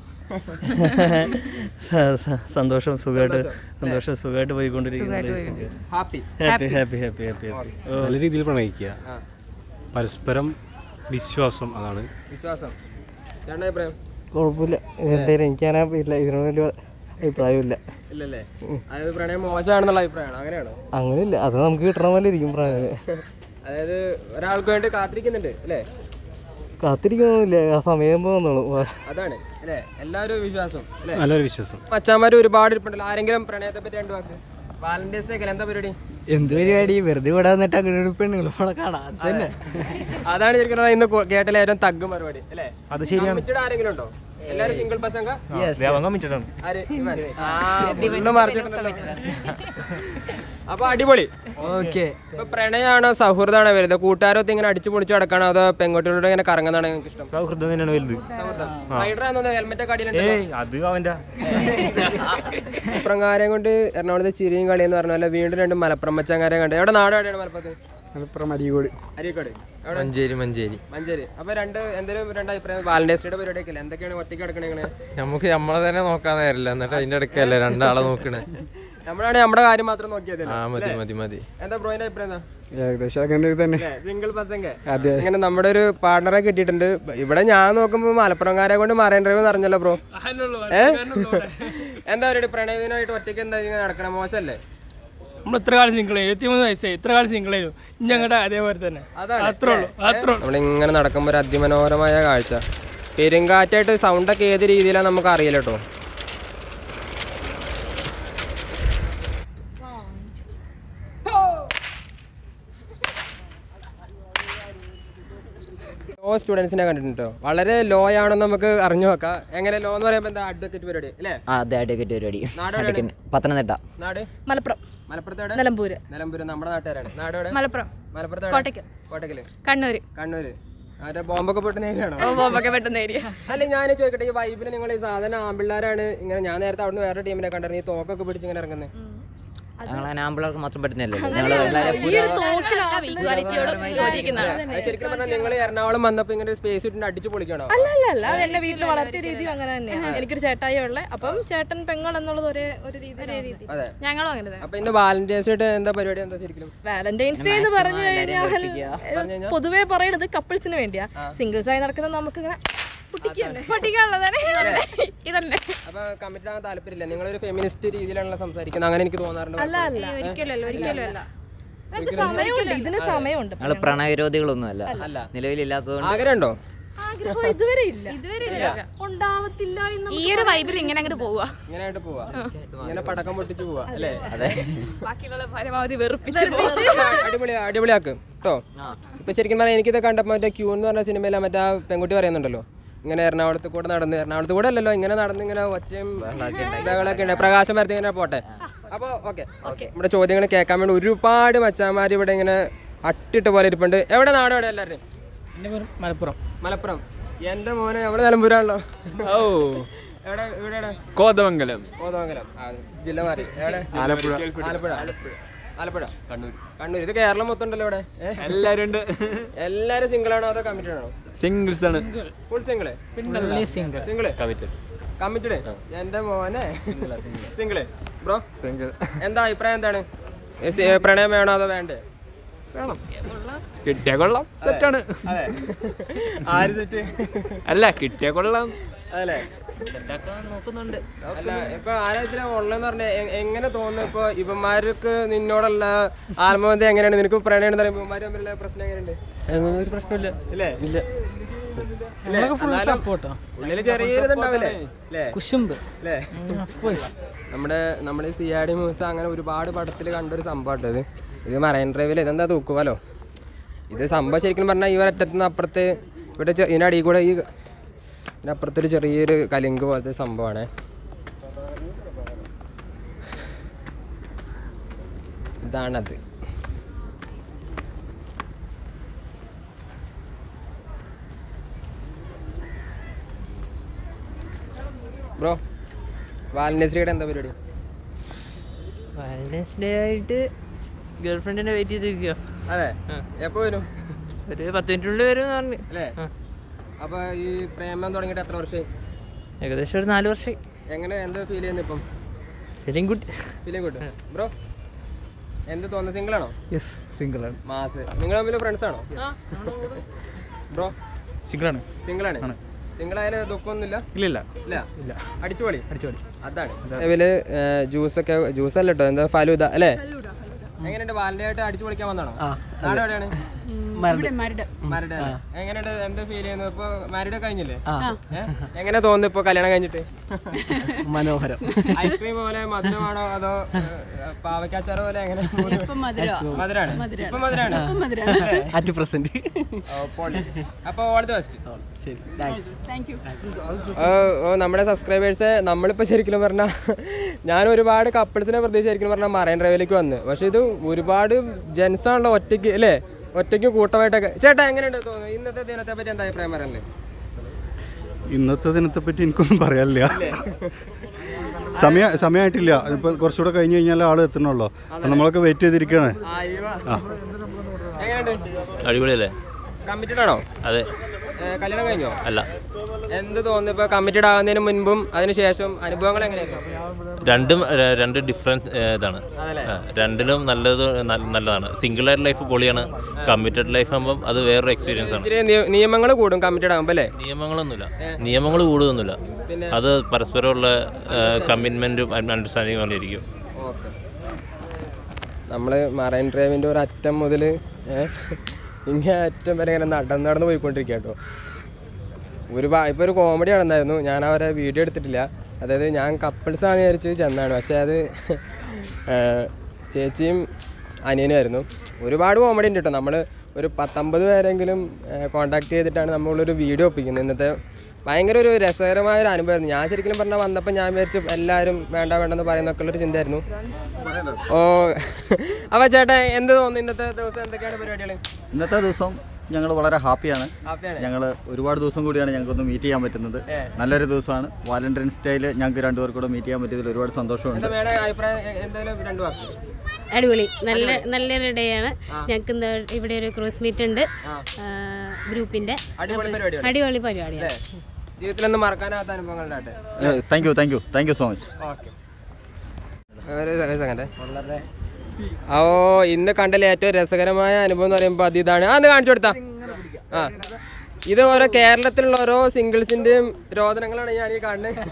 സ- സ- സന്തോഷം സുഖമായിട്ട് സന്തോഷം സുഖമായിട്ട് പോയിക്കൊണ്ടിരിക്കുന്നത് happy happy happy happy happy happy ഓ നല്ല രീതിയിൽ പ്രണയിക്കുക പരസ്പരം വിശ്വാസം അതാണ് വിശ്വാസം ചേട്ടൻ്റെ അഭിപ്രായം കുഴപ്പമില്ല എന്തായാലും എനിക്കങ്ങനെ ഇല്ല ഇതിനോട് വലിയ അഭിപ്രായമില്ല ഇല്ലല്ലേ അതായത് പ്രണയം മോശമാണെന്നുള്ള അഭിപ്രായമാണ് അങ്ങനെയാണോ അങ്ങനെയില്ല അത് നമുക്ക് കിട്ടണ പോലെ ഇരിക്കും പ്രായം അതായത് ഒരാൾക്ക് വേണ്ടി കാത്തിരിക്കുന്നുണ്ട് അല്ലേ കാത്തിരിക്കുന്നൊന്നുമില്ല ആ സമയം പോകുന്നുള്ളൂ അതാണ് അല്ലേ എല്ലാവരും വിശ്വാസം അല്ലേ നല്ലൊരു വിശ്വാസം മച്ചാന്മാർ ഒരുപാട് ഇരിപ്പുണ്ടല്ലോ ആരെങ്കിലും പ്രണയത്തെ പറ്റി രണ്ട് വാക്ക് വാലന്റൈൻസ് ഡേ ഒക്കെ എന്താ പരിപാടി എന്ത് പരിപാടി വെറുതെ ഇവിടെ വന്നിട്ട് അങ്ങനെ ഒരു പെണ്ണുങ്ങൾ പോണ കാണാം അത് തന്നെ അതാണ് ശരിക്കും പറഞ്ഞാ ഇന്ന് കേട്ടില്ല ഏറ്റവും തഗ് മറുപടി അല്ലേ അത് ശരിയാണ് കമ്മിറ്റഡ് ആരെങ്കിലും ഉണ്ടോ എല്ലാരും സിംഗിൾ പസംഗ കമ്മിറ്റഡാണ് ആര് ഇവൻ? ആ, full മറിച്ചിട്ടുണ്ടല്ലോ. അപ്പൊ അടിപൊളി ഓക്കെ ഇപ്പൊ പ്രണയാണോ സൗഹൃദമാണോ വരുന്നത് കൂട്ടുകാരൊത്ത് ഇങ്ങനെ അടിച്ചു പൊളിച്ച് കിടക്കണോ അതോ പെൺകുട്ടികളോട് ഇങ്ങനെ കറങ്ങുന്നതാണ് നിങ്ങൾക്ക് ഇഷ്ടം സൗഹൃദം തന്നെയാണ് വലുത് സൗഹൃദം റൈഡർ ഹെൽമെറ്റ് ഒക്കെ അടിയിലുണ്ട് ഏയ് അത് അവൻ്റെ മലപ്പുറംകാരെ കൊണ്ട് എറണാകുളത്ത് ചിരിയും കളി എന്ന് പറഞ്ഞാൽ വീണ്ടും രണ്ട് മലപ്പുറം മച്ചങ്കാരെ കണ്ട് എവിടെ നാട് എവിടെയാണ് മലപ്പുറത്ത് മലപ്പുറം അരികോട് അരീക്കോട് എവിടെ മഞ്ചേരി മഞ്ചേരി മഞ്ചേരി അപ്പൊ രണ്ട് എന്തെങ്കിലും രണ്ട് അഭിപ്രായം വാലന്റൈൻസ് ഡേയുടെ പരിപാടിയൊക്കെ ഇല്ലേ എന്തൊക്കെയാണ് ഒറ്റയ്ക്ക് കിടക്കണേ ഇങ്ങനെ നമുക്ക് നമ്മളെ തന്നെ നോക്കാൻ നേരില്ല എന്നിട്ട് അതിന്റെ ഇടയ്ക്കല്ലേ രണ്ടാളെ നോക്കണേ നമ്മളാണെങ്കിൽ നമ്മുടെ കാര്യം മാത്രം നോക്കിയത് ആ മതി മതി മതി എന്താ ബ്രോയിന്റെ അഭിപ്രായം എന്താ ഏകദേശം അങ്ങനെ തന്നെ സിംഗിൾ പസംഗ ഇങ്ങനെ നമ്മുടെ ഒരു പാർട്ണറെ കിട്ടിയിട്ടുണ്ട് ഇവിടെ ഞാൻ നോക്കുമ്പോ മലപ്പുറംകാരെ കൊണ്ട് മറൈൻ ഡ്രൈവ് നിറഞ്ഞല്ലോ ബ്രോ ഏ? എന്താ പറയുക പ്രണയത്തിനായിട്ട് ഒറ്റയ്ക്ക് എന്താ ഇങ്ങനെ നടക്കണം മോശമല്ലേ നമ്മൾ ഇത്ര കാലം സിംഗിൾ ആയി ഇരുപത്തിമൂന്ന് വയസ്സായി ഇത്ര കാലം സിംഗിൾ ആയിരുന്നു ഇനി അങ്ങോട്ട് അതേപോലെ തന്നെ അത്രേ ഉള്ളൂ അത്രേ ഉള്ളൂ നമ്മളിങ്ങനെ നടക്കുമ്പോൾ ഒരു അതിമനോഹരമായ കാഴ്ച പെരുങ്കാറ്റായിട്ട് സൗണ്ടൊക്കെ ഏത് രീതിയിലാണ് നമുക്ക് അറിയില്ല കേട്ടോ ലോ സ്റ്റുഡൻസിനെ കണ്ടിട്ടുണ്ടോ വളരെ ലോ ആണെന്ന് നമുക്ക് അറിഞ്ഞു നോക്കാം എങ്ങനെ ലോ എന്ന് പറയുമ്പോൾ എന്താ അഡ്വക്കേറ്റ് പരിപാടി അല്ലേ ആ അതെ അടിക്കറ്റ് പരിപാടി നാട് എവിടെയാണ്? അടിക്കൻ പത്തനംതിട്ട നാട് മലപ്പുറം മലപ്പുറത്തോടെ നിലമ്പൂര് നിലമ്പൂര് നമ്മുടെ നാട്ടുകാരാണ് നാടോടെ മലപ്പുറം മലപ്പുറത്തോടെ കോട്ടയ്ക്കൽ. കോട്ടക്കല് കണ്ണൂര് കണ്ണൂര് അവരുടെ ബോംബൊക്കെ പൊട്ടുന്ന ഏരിയയാണോ ഓ ബോംബൊക്കെ പെട്ടെന്ന് ഏരിയ അല്ല ഞാൻ ചോദിക്കട്ടെ ഈ വൈബിന് നിങ്ങൾ ഈ സാധനം ആമ്പിള്ളാരാണ് ഇങ്ങനെ ഞാൻ നേരത്തെ അവിടുന്ന് വേറെ ടീമിനെ കണ്ടിരുന്നു ഈ തോക്കൊക്കെ പിടിച്ച് ഇങ്ങനെ ഇറങ്ങുന്നത് ഞങ്ങൾ അങ്ങനെ ആമ്പിള്ളേർക്ക് മാത്രം പറ്റുന്നില്ലല്ലോ ഞങ്ങൾ എല്ലാവരും ഈ ഒരു തോക്കിലാണ് ഈക്വാലിറ്റിയോട് യോജിക്കുന്നത് അത് ശരിക്കും പറഞ്ഞാൽ നിങ്ങൾ എറണാകുളം വന്നപ്പോൾ ഇങ്ങനെ ഒരു സ്പേസ് ഇട്ടിട്ട് അടിച്ചു പൊളിക്കണോ അല്ല അല്ല അല്ല അത് എന്നെ വീട്ടിൽ വളർത്തിയ രീതിയും അങ്ങനെ തന്നെയാണ് എനിക്കൊരു ചേട്ടായി ഉള്ളത് അപ്പം ചേട്ടൻ പെങ്ങൾ എന്നുള്ളത് ഒരേ ഒരു രീതി അതെ ഞങ്ങളും അങ്ങനെ തന്നെ അപ്പൊ ഇന്ന് വാലന്റൈൻസ് ഡേ എന്താ പരിപാടി എന്താ ശരിക്കും വാലന്റൈൻസ് ഡേ എന്ന് പറഞ്ഞു കഴിഞ്ഞാൽ ഏഹ്, പൊതുവേ പറയണത് കപ്പിൾസിന് വേണ്ടിയാ സിംഗിൾസ് ആയി നടക്കുന്ന നമുക്ക് ഇങ്ങനെ പൊട്ടിക്കാനുള്ളതാണ് ഇതന്നെ അപ്പൊ കമ്മിറ്റ് ആകാൻ താല്പര്യമില്ല നിങ്ങളൊരു ഫെമിനിസ്റ്റ് രീതിയിലാണല്ലോ സംസാരിക്കുന്നത് അങ്ങനെ എനിക്ക് തോന്നാറുണ്ട് അല്ല അല്ല ഒരിക്കലല്ല ഒരിക്കലല്ല നമുക്ക് സമയമുണ്ട് ഇതിന് സമയമുണ്ട് ഞങ്ങൾ പ്രണയവിരോധികളൊന്നും അല്ല അല്ല. നിലവിലില്ലാത്തതുകൊണ്ട് ആഗ്രഹമുണ്ടോ ആഗ്രഹം ഇതുവരെ ഇല്ല ഇതുവരെ ഉണ്ടാവത്തില്ല എന്ന് ഈ ഒരു വൈബിൽ ഇങ്ങനെ അങ്ങോട്ട് പോവുക ഇങ്ങനെ ആയിട്ട് പോവാ ഇങ്ങനെ പടക്കം പൊട്ടിച്ച് പോവാ അല്ലേ ബാക്കിയുള്ള പരമാവധി വെറുപ്പിച്ച് അടിപൊളി അടിപൊളിയാക്ക് കേട്ടോ ഇപ്പൊ ശരിക്കും പറഞ്ഞാൽ എനിക്കിത് കണ്ടപ്പോൾ മറ്റേ ക്യൂ എന്ന് പറഞ്ഞ സിനിമയിലെ മറ്റേ ആ പെൺകുട്ടി പറയുന്നുണ്ടല്ലോ ഇങ്ങനെ എറണാകുളത്ത് കൂടെ നടന്ന് എറണാകുളത്ത് കൂടെ അല്ലല്ലോ ഇങ്ങനെ നടന്ന് ഇങ്ങനെ ഒച്ചയും ബഹളമൊക്കെ ഉണ്ട് പ്രകാശം വരത്തി ഇങ്ങനെ പോട്ടെ അപ്പോൾ ഓക്കെ നമ്മുടെ ചോദ്യങ്ങൾ കേൾക്കാൻ വേണ്ടി ഒരുപാട് മച്ചാന്മാർ ഇവിടെ ഇങ്ങനെ അട്ടിട്ട് പോലെ ഇരിപ്പുണ്ട് എവിടെ നാട് എവിടെ എല്ലാവരും എൻ്റെ പേര് മലപ്പുറം മലപ്പുറം എൻ്റെ മോനെ എവിടെ നിലമ്പൂരാണല്ലോ ഓ എവിടെ ഇവിടെ കോതമംഗലം കോതമംഗലം ആ, ജില്ല മാറി എവിടെ ആലപ്പുഴ ആലപ്പുഴ ആലപ്പുഴ കണ്ണൂർ കണ്ണൂർ ഇത് കേരളം മൊത്തം ഉണ്ടല്ലോ ഇവിടെ ഏ? എല്ലാവരും ഉണ്ട് എല്ലാരും സിംഗിൾ ആണോ അതോ കമ്മിറ്റഡ് ആണോ സിംഗിൾസ് ആണ് full single single single committed എന്റെ മോനെ സിംഗിള് ബ്രോ സിംഗിൾ എന്താ അഭിപ്രായം എന്താണ് ഏ, സി- പ്രണയം വേണോ അതോ വേണ്ടേ കിട്ടിയ കൊള്ളാം സെറ്റാണ് അതെ ആര് സെറ്റ് അല്ല കിട്ടിയ കൊള്ളാം അതല്ലേ നോക്കുന്നുണ്ട് അല്ല ഇപ്പൊ ആരാച്ചില്ല ഉള്ളതെന്ന് പറഞ്ഞ എങ്ങനെ തോന്നുന്നു ഇപ്പൊ ഇവന്മാർക്ക് നിന്നോടുള്ള ആത്മബന്ധം എങ്ങനെയാണ് നിനക്ക് പ്രണയം എന്ന് പറയുമ്പോൾ ഇവന്മാർ തമ്മിലുള്ള പ്രശ്നം എങ്ങനെയുണ്ട് ഒരു പ്രശ്നമില്ല ഇല്ലേ ഇല്ല സപ്പോർട്ടോ ഉള്ളില് ചെറിയൊരു ഇതുണ്ടാവില്ലേ അല്ലേ കുശുമ്പ് അല്ലേ നമ്മുടെ നമ്മുടെ സിയാടി മൂസ അങ്ങനെ ഒരുപാട് പടത്തിൽ കണ്ടൊരു സംഭവം ഇത് ഇത് മറൈൻ ഡ്രൈവിൽ ഇതെന്താ തൂക്കുവാലോ ഇത് സംഭവം ശരിക്കും പറഞ്ഞാൽ ഈ ഒരറ്റത്തുനിന്ന് അപ്പുറത്ത് ഇവിടെ ചെ- ഇതിൻ്റെ അടിയിൽ കൂടെ ഈ ഇതിനപ്പുറത്തൊരു ചെറിയൊരു കലിങ്ക് പോലത്തെ സംഭവമാണ് ഇതാണത് ബ്രോ വാലന്റൈൻസ് ഡേയുടെ എന്താ പരിപാടി വാലന്റൈൻസ് ഡേ ആയിട്ട് ഗേൾ ഫ്രണ്ടിനെ വെയിറ്റ് ചെയ്തിരിക്കുക അതെ എപ്പോ വരും ഒരു പത്ത് മിനിറ്റിനുള്ളിൽ വരും എന്ന് പറഞ്ഞു അല്ലേ അപ്പൊ ഈ പ്രേമം തുടങ്ങിയിട്ട് എത്ര വർഷമായി ഏകദേശം ഒരു നാല് വർഷം എങ്ങനെ എന്ത് ഫീൽ ചെയ്യുന്നു ഇപ്പം ഫീലിംഗ് ഗുഡ് ഫീലിംഗ് കിട്ടും ബ്രോ എന്ത് തോന്നുന്നു സിംഗിൾ ആണോ യെസ് സിംഗിളാണ് മാസ് നിങ്ങൾ തമ്മിൽ ഫ്രണ്ട്സ് ആണോ ബ്രോ സിംഗിളാണ് സിംഗിൾ ആണ് സിംഗിൾ ആയാലും ദുഃഖമൊന്നുമില്ല ഇല്ലില്ല ഇല്ല ഇല്ല അടിച്ചുപൊളി അടിച്ചോളി അതാണ് നിലവില് ജ്യൂസ് ഒക്കെ ജ്യൂസ് അല്ല കേട്ടോ എന്താ ഫലൂദ അല്ലേ എങ്ങനെയുണ്ട് വാലന്റെ ആയിട്ട് അടിച്ചു പൊളിക്കാൻ വന്നാണോ നാട് എവിടെയാണ് മാരിഡ് എങ്ങനെയുണ്ട് എന്ത് ഫീൽ ചെയ്യുന്നു ഇപ്പൊ മാരിഡ് കഴിഞ്ഞില്ലേ ഏ? എങ്ങനെ തോന്നുന്നു ഇപ്പൊ കല്യാണം കഴിഞ്ഞിട്ട് മനോഹരം ഐസ്ക്രീം പോലെ മധുരമാണോ അതോ പാവക്കാച്ചാറ് പോലെ എങ്ങനെ മധുരാണ് ഇപ്പൊ മധുരാണ് അറ്റ് പ്രസന്റ് അപ്പൊ ഓൾ ദി ബെസ്റ്റ് ശരി ഓ നമ്മുടെ സബ്സ്ക്രൈബേഴ്സ് നമ്മളിപ്പോൾ ശരിക്കും പറഞ്ഞാൽ ഞാൻ ഒരുപാട് കപ്പിൾസിനെ പ്രത്യേകിച്ച് ശരിക്കും പറഞ്ഞാൽ മറൈൻ ഡ്രൈവിലേക്ക് വന്ന് പക്ഷെ ഇത് ഒരുപാട് ജെൻസ് ആണല്ലോ ഒറ്റയ്ക്ക് അല്ലേ ഒറ്റയ്ക്ക് കൂട്ടമായിട്ടൊക്കെ ചേട്ടാ എങ്ങനെയുണ്ട് തോന്നുന്നു ഇന്നത്തെ ദിനത്തെ പറ്റി എന്താ അഭിപ്രായം പറയാനല്ലേ ഇന്നത്തെ ദിനത്തെ പറ്റി എനിക്കൊന്നും പറയാനില്ല സമയ സമയമായിട്ടില്ല ഇപ്പൊ കുറച്ചുകൂടെ കഴിഞ്ഞ് കഴിഞ്ഞാൽ ആൾ എത്തണമല്ലോ അപ്പൊ നമ്മളൊക്കെ വെയിറ്റ് ചെയ്തിരിക്കുകയാണ് എങ്ങനെയുണ്ട് അടിപൊളിയല്ലേ കമ്മിറ്റഡ് ആണോ അതെ ഏ, കല്യാണം കഴിഞ്ഞോ അല്ല എന്ത് തോന്നുന്നു ഇപ്പൊ കമ്മിറ്റഡ് ആകുന്നതിന് മുൻപും അതിനുശേഷം അനുഭവങ്ങൾ എങ്ങനെയായിരുന്നു രണ്ടും ര- രണ്ട് ഡിഫറെൻറ്റ് ഇതാണ് ആ, രണ്ടിലും നല്ലത് ന- നല്ലതാണ് സിംഗിൾ ആയിട്ട് ലൈഫ് പൊളിയാണ് കമ്മിറ്റഡ് ലൈഫ് ആകുമ്പം അത് വേറൊരു എക്സ്പീരിയൻസ് ആണ് ഇച്ചിരി നിയമങ്ങൾ കൂടും കമ്മിറ്റഡ് ആകുമ്പോൾ അല്ലേ നിയമങ്ങളൊന്നുമില്ല നിയമങ്ങൾ കൂടുതലൊന്നുമില്ല അത് പരസ്പരമുള്ള കമ്മിറ്റ്മെൻറ്റും അണ്ടർസ്റ്റാൻഡിങ് പോലെ ഇരിക്കും ഓക്കെ നമ്മൾ മറൈൻ ഡ്രൈവിൻ്റെ ഒരു അറ്റം മുതൽ ഇങ്ങനെ അറ്റം വരെ ഇങ്ങനെ നടന്ന് നടന്ന് പോയിക്കൊണ്ടിരിക്കുക കേട്ടോ ഒരു ഇപ്പോൾ ഒരു കോമഡി നടന്നായിരുന്നു ഞാൻ അവരെ വീഡിയോ എടുത്തിട്ടില്ല അതായത് ഞാൻ കപ്പിൾസ് ആണെന്ന് വിചാരിച്ച് ചെന്നാണ് പക്ഷേ അത് ഏഹ്, ചേച്ചിയും അനിയനുമായിരുന്നു ഒരുപാട് കോമഡി ഉണ്ട് കേട്ടോ നമ്മൾ ഒരു പത്തൊമ്പത് പേരെങ്കിലും കോണ്ടാക്ട് ചെയ്തിട്ടാണ് നമ്മളൊരു വീഡിയോ ഒപ്പിക്കുന്നത് ഇന്നത്തെ ഭയങ്കര ഒരു രസകരമായ ഒരു അനുഭവമായിരുന്നു ഞാൻ ശരിക്കും പറഞ്ഞാൽ വന്നപ്പോൾ ഞാൻ വിചാരിച്ചു എല്ലാവരും വേണ്ട വേണ്ടെന്ന് പറയുന്നൊക്കെ ഉള്ളൊരു ചിന്തയായിരുന്നു ഓ അപ്പോൾ ചേട്ടാ എന്ത് തോന്നുന്നു ഇന്നത്തെ ദിവസം എന്തൊക്കെയാണ് പരിപാടികൾ ഇന്നത്തെ ദിവസം ഞങ്ങൾ വളരെ ഹാപ്പിയാണ് ഹാപ്പിയാണ് ഞങ്ങൾ ഒരുപാട് ദിവസം കൂടിയാണ് ഞങ്ങൾക്കൊന്ന് മീറ്റ് ചെയ്യാൻ പറ്റുന്നത് നല്ലൊരു ദിവസമാണ് വാലന്റൈൻസ് ഡേയിൽ ഞങ്ങൾക്ക് രണ്ടുപേർക്കും കൂടെ മീറ്റ് ചെയ്യാൻ പറ്റിയതിൽ ഒരുപാട് സന്തോഷമുണ്ട് എന്താ മേഡം അഭിപ്രായം എ- എന്തായാലും രണ്ടു വാക്ക് അടിപൊളി നല്ല നല്ലൊരു ഡേ ആണ് ഞങ്ങൾക്ക് എന്താ ഇവിടെ ഒരു ക്രൂസ് മീറ്റ് ഉണ്ട് ഗ്രൂപ്പിന്റെ അടിപൊളി പരിപാടിയാണ്. അടിപൊളി പരിപാടിയാണ് ജീവിതത്തിലൊന്നും മറക്കാനാവാത്ത അനുഭവങ്ങളുണ്ടാട്ടെ thank you thank you thank you so much okay ഒരു സെ- ഒരു സെക്കൻഡ് വളരെ ഓ ഇന്ന് കണ്ടതിൽ ഏറ്റവും രസകരമായ അനുഭവം എന്ന് പറയുമ്പോൾ അത് ഇതാണ് ആ ഒന്ന് കാണിച്ചു കൊടുത്താ ആ ഇത് ഓരോ കേരളത്തിലുള്ള ഓരോ സിംഗിൾസിന്റെയും രോദനങ്ങളാണ് ഞാൻ ഈ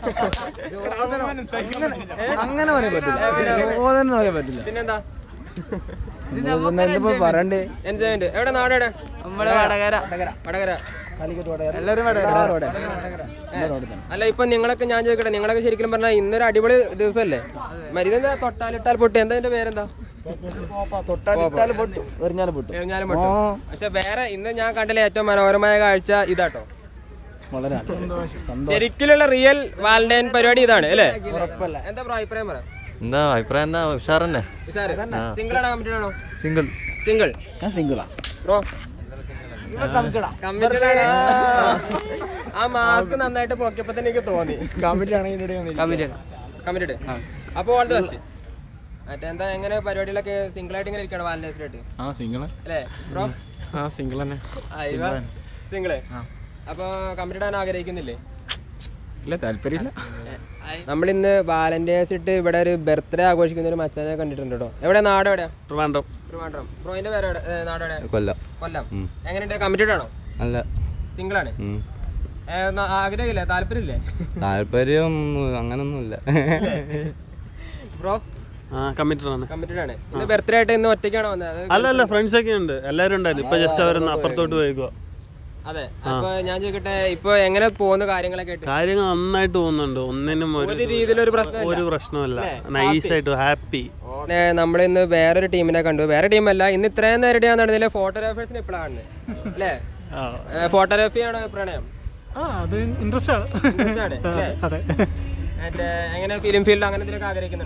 കാണുന്നത് അങ്ങനെ പറയാൻ പറ്റില്ല രോദനം പറയാൻ പറ്റില്ല പിന്നെന്താ ഇതിപ്പോ പറയണ്ടേ എൻജോയ്മെന്റ് എവിടെ നാട് എവിടെ നമ്മള് വടകര വടകര എല്ലാവരും വടകര അല്ല ഇപ്പൊ നിങ്ങളൊക്കെ ഞാൻ ചോദിക്കട്ടെ നിങ്ങളൊക്കെ ശരിക്കും പറഞ്ഞാൽ ഇന്നൊരു അടിപൊളി ദിവസമല്ലേ മരുന്ന് എന്താ തൊട്ടാലിട്ടാൽ പൊട്ടി എന്താ ഇതിന്റെ പേരെന്താ തൊട്ടാലിട്ടാൽ പൊട്ടു എറിഞ്ഞാലും പൊട്ടു എറിഞ്ഞാലും പൊട്ടും. പക്ഷെ വേറെ ഇന്ന് ഞാൻ കണ്ടതിലെ ഏറ്റവും മനോഹരമായ കാഴ്ച ഇതാട്ടോ വളരെ ശരിക്കുള്ള റിയൽ വാലന്റൈൻ പരിപാടി ഇതാണ് അല്ലേ എന്താ ബ്രോ അഭിപ്രായം പറ എന്താ അഭിപ്രായം എന്താ ഉഷാർ തന്നെ സിംഗിൾ ആണോ കമ്മിറ്റഡ് ആണോ സിംഗിൾ സിംഗിൾ ഞാൻ സിംഗിളാ ബ്രോ കമ്മിറ്റഡ് ആണ് ആ മാസ്ക് നന്നായിട്ട് പൊക്കിയപ്പോ തന്നെ എനിക്ക് തോന്നി കമ്മിറ്റി ആണെങ്കിൽ കമ്മിറ്റഡ് അപ്പൊ ഓൾ ദി ബെസ്റ്റ് മറ്റേ എന്താ എങ്ങനെ പരിപാടികളൊക്കെ സിംഗിൾ ആയിട്ട് ഇങ്ങനെ ഇരിക്കണം വാലന്റൈൻസ് ഡേ ആയിട്ട് ആ സിംഗിൾ അല്ലേ ബ്രോ ആ സിംഗിൾ തന്നെ സിംഗിള് അപ്പൊ കമ്മിറ്റഡ് ആകാൻ ആഗ്രഹിക്കുന്നില്ലേ ഇല്ല താല്പര്യമില്ല നമ്മളിന്ന് വാലന്റൈൻസ് ഇട്ട് ഇവിടെ ഒരു ബർത്ത്ഡേ ആഘോഷിക്കുന്ന ഒരു മച്ചാനെ കണ്ടിട്ടുണ്ട് കേട്ടോ എവിടെ നാട് എവിടെയാ ട്രിവാൻഡ്രം ട്രിവാൻഡ്രം ബ്രോയിന്റെ പേര് എവിടെ? ഏ, നാട് എവിടെയാ കൊല്ലം കൊല്ലം എങ്ങനെയുണ്ട് കമ്മിറ്റഡ് ആണോ അല്ല സിംഗിൾ ആണ് ഏ, ന- ആഗ്രഹമില്ലേ താല്പര്യമില്ലേ താല്പര്യം അങ്ങനൊന്നുമില്ല ബ്രോ ആ കമ്മിറ്റഡ് ആണ് കമ്മിറ്റഡ് ആണ് ഇന്ന് ബർത്ത്ഡേ ആയിട്ട് ഇന്ന് ഒറ്റയ്ക്കാണോ വന്നത് അത് അല്ല അല്ല ഫ്രണ്ട്സ് ഒക്കെ ഉണ്ട് എല്ലാവരും ഉണ്ടായിരുന്നു ഇപ്പൊ ജസ്റ്റ് അവരൊന്ന് അപ്പുറത്തോട്ട് പോയിക്കോ അതെ അപ്പൊ ഞാൻ ചോദിക്കട്ടെ ഇപ്പൊ എങ്ങനെ പോകുന്ന കാര്യങ്ങളൊക്കെ ആയിട്ട് കാര്യങ്ങൾ നന്നായിട്ട് പോകുന്നുണ്ട് ഒന്നിനും ഒരു ഒരു രീതിയിലൊരു പ്രശ്നമില്ല. ഒരു പ്രശ്നമല്ല നൈസായിട്ട് ഹാപ്പി പിന്നെ നമ്മൾ ഇന്ന് വേറൊരു ടീമിനെ കണ്ടു വേറെ ടീമല്ല ഇന്ന് ഇത്രയും നേരിട്ട് ഞാൻ നടന്നില്ല ഫോട്ടോഗ്രാഫേഴ്സിനെ ഇപ്പോഴാണ് അല്ലേ ഫോട്ടോഗ്രാഫി ആണോ പ്രണയം ആ അത് ഇൻട്രസ്റ്റ് ആണ് Interest ആണ്, അല്ലേ? അതെ മറ്റേ എങ്ങനെ ഫിലിം ഫീൽഡ് അങ്ങനെ എന്തെങ്കിലും ആഗ്രഹിക്കുന്നുണ്ടോ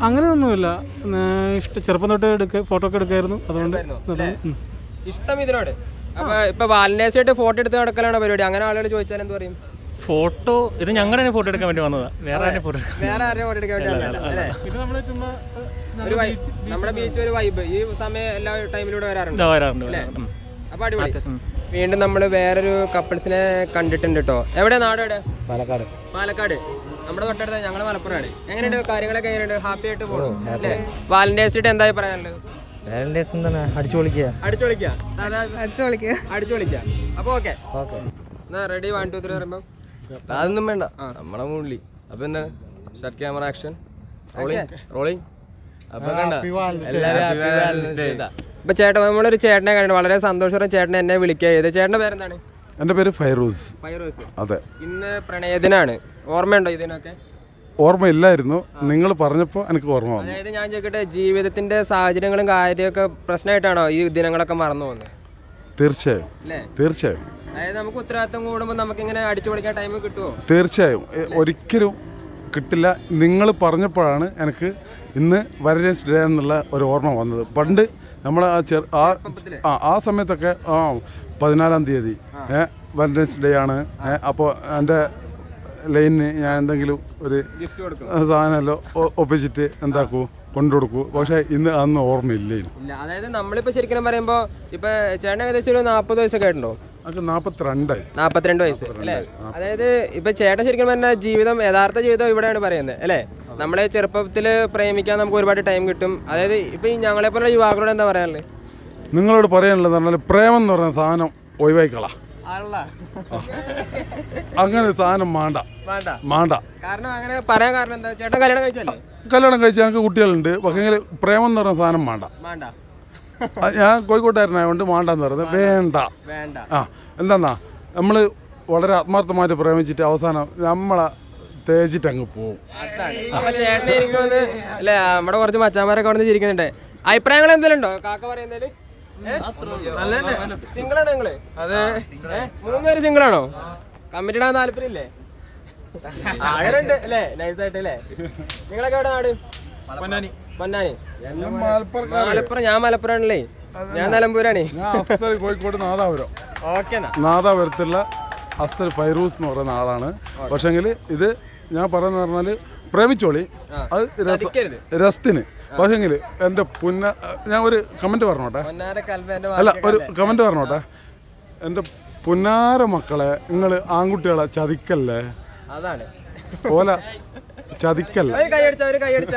അങ്ങനെയൊന്നുമില്ല ഇഷ്ടം ചെറുപ്പം തൊട്ട് എടുക്ക ഫോട്ടോ ഒക്കെ എടുക്കായിരുന്നു അതുകൊണ്ട് അത് ഉം. ഇഷ്ടം ഇതിനോട് അപ്പൊ ഇപ്പൊ വാലന്റൈൻസ് ആയിട്ട് ഫോട്ടോ എടുത്ത് നടക്കലാണ് പരിപാടി അങ്ങനെ ആളുകൾ ചോദിച്ചാൽ എന്ത് പറയും ഫോട്ടോ ഇത് ഞങ്ങളുടെ തന്നെ ഫോട്ടോ എടുക്കാൻ വേണ്ടി വന്നതാ വേറെ ആരുടെ ഫോട്ടോ വേറെ ആരെയും ഫോട്ടോ എടുക്കാൻ വേണ്ടി വന്നതല്ല, അല്ലേ? പിന്നെ നമ്മൾ ചുമ്മാ ഒരു വൈ- നമ്മുടെ ബീച്ച് ഒരു വൈബ് ഈ സമയം എല്ലാ ടൈമിലൂടെ വരാറുണ്ട് ആ, വരാറുണ്ട്, അല്ലേ? വരാറുണ്ട്. ഉം. അപ്പൊ അടിപൊളി വീണ്ടും നമ്മൾ വേറൊരു കപ്പിൾസിനെ കണ്ടിട്ടുണ്ട് കേട്ടോ എവിടെ നാട് എവിടെ പാലക്കാട് പാലക്കാട് നമ്മുടെ തൊട്ടടുത്ത് ഞങ്ങൾ മലപ്പുറമാണ് എങ്ങനെയുണ്ട് കാര്യങ്ങളൊക്കെ എങ്ങനെയുണ്ട് ഹാപ്പി ആയിട്ട് പോകും അല്ലേ വാലന്റൈൻസ് ഡേ എന്തായി പറയാനുള്ളത് വാലന്റൈൻസ് എന്താണ് അടിച്ചു പൊളിക്കുക അടിച്ചു വിളിക്കുക അടിച്ചു വിളിക്കുക അടിച്ചു വിളിക്കുക അപ്പൊ ഓക്കെ ഓക്കെ എന്നാ റെഡി വൺ ടു ത്രീ പറയുമ്പോൾ അതൊന്നും വേണ്ട നമ്മളെ മുള്ളി അപ്പൊ എന്താണ് shirt camera action rolling rolling അപ്പൊ കണ്ട എല്ലാരും happy Valentine's Day ടാ. ഇപ്പൊ ചേട്ടൻ നമ്മളൊരു ചേട്ടനെ കണ്ടു വളരെ സന്തോഷം ചേട്ടൻ എന്നെ വിളിക്കുക ചെയ്ത് ചേട്ടന്റെ പേരെന്താണ് എൻ്റെ പേര് ഫൈറൂസ് ഫൈറോസ് അതെ ഇന്ന് പ്രണയദിനാണ് ഓർമ്മയുണ്ടോ ഇതിനൊക്കെ ഓർമ്മയില്ലായിരുന്നു നിങ്ങൾ പറഞ്ഞപ്പോൾ എനിക്ക് ഓർമ്മ വന്നു അതായത് ഞാൻ ചോദിക്കട്ടെ ജീവിതത്തിന്റെ സാഹചര്യങ്ങളും കാര്യമൊക്കെ പ്രശ്നമായിട്ടാണോ ഈ ദിനങ്ങളൊക്കെ മറന്നു പോകുന്നത് തീർച്ചയായും അല്ലേ തീർച്ചയായും അതായത് നമുക്ക് ഉത്തരവാദിത്തം കൂടുമ്പോൾ നമുക്ക് ഇങ്ങനെ അടിച്ചു പൊളിക്കാൻ ടൈം കിട്ടുമോ തീർച്ചയായും എ, ഒരിക്കലും കിട്ടില്ല നിങ്ങൾ പറഞ്ഞപ്പോഴാണ് എനിക്ക് ഇന്ന് വാലന്റൈൻസ് ഡേ എന്നുള്ള ഒരു ഓർമ്മ വന്നത് പണ്ട് നമ്മൾ ആ ചെറു ആ ആ ആ സമയത്തൊക്കെ ആ പതിനാലാം തീയതി ഏ വാലന്റൈൻസ് ഡേ ആണ് ഏ അപ്പോൾ എൻ്റെ ലൈനിന് ഞാൻ എന്തെങ്കിലും ഒരു സാധനമല്ലോ ഒ- ഒപ്പിച്ചിട്ട് എന്താക്കൂ കൊണ്ടുകൊടുക്കൂ പക്ഷേ ഇന്ന് അന്ന് ഓർമ്മയില്ല ഇനി. ഇല്ല അതായത് നമ്മളിപ്പോ ശരിക്കും പറയുമ്പോ ഇപ്പൊ ചേട്ടൻ ഏകദേശം ഒരു നാൽപ്പത് വയസ്സൊക്കെ ആയിട്ടുണ്ടോ എനിക്ക് നാൽപ്പത്തിരണ്ടായി നാൽപ്പത്തിരണ്ട് വയസ്സ് അല്ലേ അതായത് ഇപ്പൊ ചേട്ടൻ ശരിക്കും പറഞ്ഞാൽ ജീവിതം യഥാർത്ഥ ജീവിതം ഇവിടെയാണ് പറയുന്നത് അല്ലേ നമ്മളെ ചെറുപ്പത്തിൽ പ്രേമിക്കാൻ നമുക്ക് ഒരുപാട് ടൈം കിട്ടും അതായത് ഇപ്പൊ ഈ ഞങ്ങളെ പോലുള്ള യുവാക്കളോട് എന്താ പറയാനുള്ളത് നിങ്ങളോട് പറയാനുള്ളത് പറഞ്ഞാൽ പ്രേമം എന്ന് പറയുന്ന സാധനം ഒഴിവായിക്കളാ അങ്ങനെ ഒരു സാധനം മാണ്ട വേണ്ട മാണ്ട കാരണം അങ്ങനെ പറയാൻ കാരണം എന്താ ചേട്ടൻ കല്യാണം കഴിച്ചല്ലേ കല്യാണം കഴിച്ച ഞങ്ങൾക്ക് കുട്ടികളുണ്ട് പക്ഷേ പ്രേമം എന്ന് പറയുന്ന സാധനം വേണ്ട വേണ്ട ആ, ഞാൻ കോഴിക്കോട്ടുകാരനായതുകൊണ്ട് മാണ്ടെന്ന് പറയുന്നത് വേണ്ട വേണ്ട ആ എന്താന്നാ നമ്മൾ വളരെ ആത്മാർത്ഥമായിട്ട് പ്രേമിച്ചിട്ട് അവസാനം നമ്മളെ തേച്ചിട്ട് അങ്ങ് പോകും അതാണ് അപ്പൊ ചേട്ടനെ എനിക്ക് തോന്നുന്നു അല്ലെ നമ്മുടെ കുറച്ച് മച്ചാന്മാരൊക്കെ അവിടെ നിന്ന് ചിരിക്കുന്നുണ്ട് അഭിപ്രായങ്ങൾ എന്തെങ്കിലും ഉണ്ടോ കാക്ക പറയുന്നതില് സിംഗിൾ ആണോ നിങ്ങള് അതെ മൂന്നുപേര് സിംഗിൾ ആണോ കമ്മിറ്റ് ഇടാൻ താല്പര്യം ഇല്ലേ ആളുണ്ട് അല്ലേ നൈസായിട്ട് അല്ലേ നിങ്ങളൊക്കെ എവിടെ നാട് പൊന്നാനി പൊന്നാനി മലപ്പുറം ഞാൻ മലപ്പുറം ആണല്ലേ ഞാൻ നിലമ്പൂരാണേ ഞാൻ അസൽ കോഴിക്കോട് നാദാപുരം ഓക്കെ എന്നാ നാദാപുരത്തുള്ള അസൽ ഫൈറൂസ് എന്ന് പറയുന്ന ആളാണ് പക്ഷെങ്കിൽ ഇത് ഞാൻ പറയുന്നത് പറഞ്ഞാൽ പ്രേമിച്ചോളി അത് രസ ചതിക്കരുത്. രസത്തിന് പക്ഷെങ്കിൽ എൻ്റെ പുന്ന ഞാൻ ഒരു കമൻറ്റ് പറഞ്ഞോട്ടെ പൊന്നാര കൽപ്പന്റെ അല്ല ഒരു കമൻറ്റ് പറഞ്ഞോട്ടെ എൻ്റെ പുന്നാര മക്കളെ നിങ്ങൾ ആൺകുട്ടികളെ ചതിക്കല്ലേ അതാണ് ഓല ചതിക്കല്ല ഒരു കൈ അടിച്ച ഒരു കൈ അടിച്ച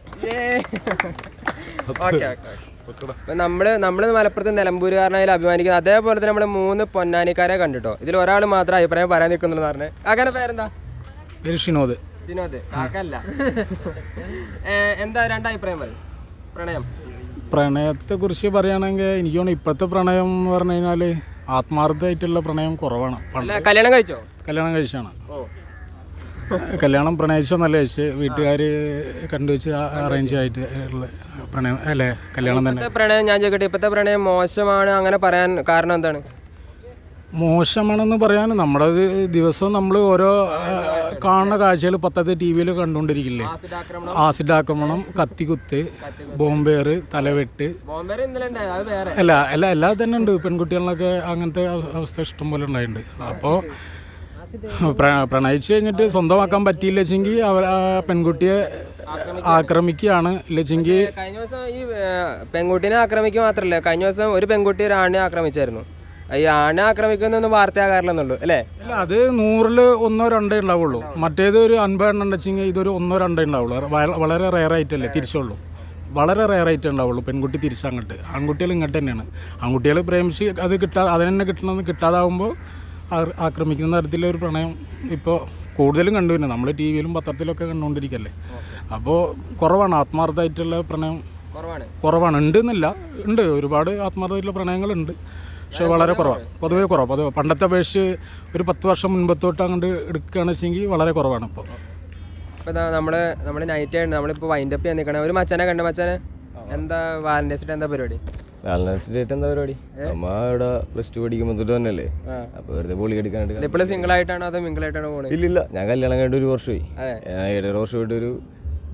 ഓക്കെ ഓക്കെ നമ്മള് നമ്മള് മലപ്പുറത്ത് നിലമ്പൂരുകാരനായാലും അഭിമാനിക്കുന്നത് അതേപോലെ തന്നെ നമ്മള് മൂന്ന് പൊന്നാനിക്കാരെ കണ്ടിട്ടോ ഇതിൽ ഒരാൾ മാത്രം അഭിപ്രായം പറയാൻ നിൽക്കുന്നുള്ളൂ പറഞ്ഞ് കാക്കന്റെ പേരെന്താ പേര് ഷിനോദ് സിനോദ് കാക്കല്ല ഏ, എന്താ രണ്ട് അഭിപ്രായം പറയും പ്രണയം പ്രണയത്തെക്കുറിച്ച് പറയുകയാണെങ്കിൽ എനിക്ക് തോന്നുന്നു ഇപ്പോഴത്തെ പ്രണയം എന്ന് പറഞ്ഞു കഴിഞ്ഞാൽ ആത്മാർത്ഥമായിട്ടുള്ള പ്രണയം കുറവാണ് പണ്ട് അല്ല കല്യാണം കഴിച്ചോ കല്യാണം കഴിച്ചാണ് ഓ കല്യാണം പ്രണയിച്ചോ നല്ല കഴിച്ച് വീട്ടുകാർ കണ്ടുവച്ച് അറേഞ്ച് ആയിട്ട് ഉള്ള പ്രണയം അല്ലേ കല്യാണം തന്നെ ഇപ്പത്തെ പ്രണയം ഞാൻ ചോദിക്കട്ടെ ഇപ്പത്തെ പ്രണയം മോശമാണ് അങ്ങനെ പറയാൻ കാരണം എന്താണ് മോശമാണെന്ന് പറയാൻ നമ്മുടെ ഇത് ദിവസവും നമ്മൾ ഓരോ ആ, കാണുന്ന കാഴ്ചകൾ പത്തത്തെ ടി വിയിൽ കണ്ടുകൊണ്ടിരിക്കില്ലേ ആസിഡ് ആക്രമണം കത്തിക്കുത്ത് ബോംബേറ് തലവെട്ട് ബോംബെ ഇന്നലെ ഉണ്ടായി അത് വേറെ അല്ല അല്ല എല്ലാ തന്നെ ഉണ്ട് പെൺകുട്ടികളിലൊക്കെ അങ്ങനത്തെ അവ- അവസ്ഥ ഇഷ്ടം പോലെ ഉണ്ടായിട്ടുണ്ട് അപ്പോൾ പ്രണയിച്ച് കഴിഞ്ഞിട്ട് സ്വന്തമാക്കാൻ പറ്റിയില്ല വെച്ചെങ്കിൽ അവർ ആ പെൺകുട്ടിയെ ആക്രമിക്കുകയാണ് ഇല്ലെച്ചെങ്കിൽ കഴിഞ്ഞ ദിവസം ഈ ഏ, പെൺകുട്ടീനെ ആക്രമിക്കുക മാത്രമല്ല കഴിഞ്ഞ ദിവസം ഒരു പെൺകുട്ടി ഒരു ആണിനെ ആക്രമിച്ചായിരുന്നു ഈ ആണിനെ ആക്രമിക്കുന്നൊന്നും വാർത്തയാകാറില്ലെന്നുള്ളൂ അല്ലേ അല്ല അത് നൂറിൽ ഒന്നോ രണ്ടേ ഉണ്ടാവുള്ളൂ മറ്റേത് ഒരു അൻപതെണ്ണം ഉണ്ടെച്ചെങ്കിൽ ഇതൊരു ഒന്നോ രണ്ടേ ഉണ്ടാവുള്ളൂ വ- വളരെ റെയർ ആയിട്ടല്ലേ തിരിച്ചുള്ളൂ വളരെ റെയർ ആയിട്ട് ഉണ്ടാവുള്ളൂ പെൺകുട്ടി തിരിച്ചങ്ങോട്ട് ആൺകുട്ടികൾ ഇങ്ങോട്ട് തന്നെയാണ് ആൺകുട്ടികൾ പ്രേമിച്ച് അത് കിട്ടാ അതിന് തന്നെ കിട്ടണമെന്ന് കിട്ടാതാവുമ്പോൾ ആ- ആക്രമിക്കുന്ന തരത്തിലൊരു ഒരു പ്രണയം ഇപ്പോൾ കൂടുതലും കണ്ടുവരുന്നത് നമ്മൾ ടി വിയിലും പത്രത്തിലൊക്കെ കണ്ടുകൊണ്ടിരിക്കല്ലേ അപ്പോൾ കുറവാണ് ആത്മാർത്ഥമായിട്ടുള്ള പ്രണയം കുറവാണ് കുറവാണ് ഉണ്ട് എന്നല്ല ഉണ്ട് ഒരുപാട് ആത്മാർത്ഥമായിട്ടുള്ള പ്രണയങ്ങളുണ്ട് പക്ഷെ വളരെ കുറവാണ് പൊതുവേ കുറവ് പൊതുവെ പണ്ടത്തെ അപേക്ഷിച്ച് ഒരു പത്ത് വർഷം മുൻപത്തോട്ട് അങ്ങോട്ട് എടുക്കുകയാണെന്ന് വെച്ചെങ്കിൽ വളരെ കുറവാണ് ഇപ്പോൾ ഇപ്പൊ ദാ നമ്മള് നമ്മള് നൈറ്റ് ആയിട്ട് നമ്മളിപ്പോ വൈൻഡപ്പ് ചെയ്യാൻ നിൽക്കണേ ഒരു മച്ചാനെ കണ്ട മച്ചാനെ എന്താ വാലന്റൈൻസ് ഡേ എന്താ പരിപാടി വാലൻസ് ഡേറ്റ് എന്താ പരിപാടി നമ്മ ഇവിടെ പ്ലസ് ടു പഠിക്കുമ്പോൾ തൊട്ട് തന്നെയല്ലേ അപ്പൊ വെറുതെ പൊളി എടുക്കാനായിട്ട് ഇപ്പോഴും സിംഗിൾ ആയിട്ടാണോ അതോ മിംഗിൾ ആയിട്ടാണോ പോണേ ഇല്ലില്ല ഞാൻ കല്യാണം കഴിഞ്ഞിട്ട് ഒരു വർഷമായി അതെ. ഞാൻ ഏഴര വർഷമായിട്ട് ഒരു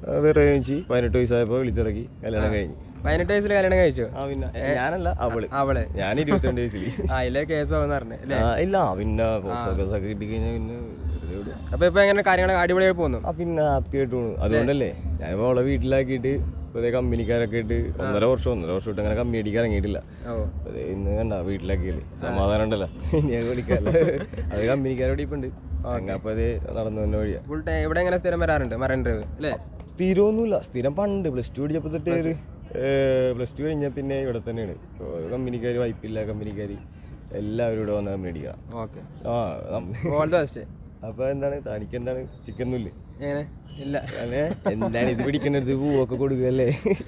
പ്രേമിച്ച് പതിനെട്ട് വയസ്സായപ്പോൾ വിളിച്ചിറക്കി കല്യാണം കഴിഞ്ഞു പതിനെട്ട് വയസ്സിൽ കല്യാണം കഴിച്ചു ആ പിന്നെ ഞാനല്ല അവള് അവള് ഞാൻ ഇരുപത്തിരണ്ട് വയസ്സിൽ ആ ഇല്ലേ കേസ് പോകുന്ന പറഞ്ഞു അല്ലേ ആ, ഇല്ല പിന്നെ പോസ്റ്റോ കേസൊക്കെ കിട്ടി കഴിഞ്ഞാൽ പിന്നെ വെറുതെ വിടും. അപ്പൊ ഇപ്പൊ എങ്ങനെ കാര്യങ്ങൾ അടിപൊളിയായി പോകുന്നു ആ പിന്നെ ഹാപ്പി ആയിട്ട് പോകുന്നു അതുകൊണ്ടല്ലേ ഞാനിപ്പോൾ അവളെ വീട്ടിലാക്കിയിട്ട് ഇപ്പോൾ കമ്പനിക്കാരൊക്കെ ആയിട്ട് ഒന്നര വർഷം ഒന്നര വർഷം ഇട്ട് അങ്ങനെ കമ്പനി അടിക്കാൻ ഇറങ്ങിയിട്ടില്ല ഓ അപ്പൊ ദേ ഇന്ന് കണ്ട വീട്ടിലാക്കിയല്ലേ സമാധാനം ഉണ്ടല്ലോ ഇനി അത് വിളിക്കാല്ലോ അത് കമ്പനിക്കാരോട് ഇപ്പം ഉണ്ട് അങ്ങപ്പോ അത് നടന്നു തന്നെ വഴിയാ ഫുൾ ടൈം ഇവിടെ എങ്ങനെ സ്ഥിരം വരാറുണ്ട് മറൈൻ ഡ്രൈവ് അല്ലേ സ്ഥിരമൊന്നുമില്ല സ്ഥിരം പണ്ട് പ്ലസ് ടു പഠിച്ചപ്പോൾ തൊട്ട് ഒരു പ്ലസ് ടു കഴിഞ്ഞാൽ പിന്നെ ഇവിടെ തന്നെയാണ് കമ്പനിക്കാർ വൈപ്പില്ല കമ്പനിക്കാർ എല്ലാവരും ഇവിടെ വന്ന് കമ്പനി അടിക്കണം ഓക്കെ ആ ഓൾ ദ ബെസ്റ്റ് അപ്പോൾ എന്താണ് തനിക്ക് എന്താണ് ചിക്കൻ ഒന്നുമില്ലേ എങ്ങനെ ഇല്ല അല്ലേ എന്താണ് ഇത് പിടിക്കേണ്ടത് പൂവൊക്കെ കൊടുക്കുകയല്ലേ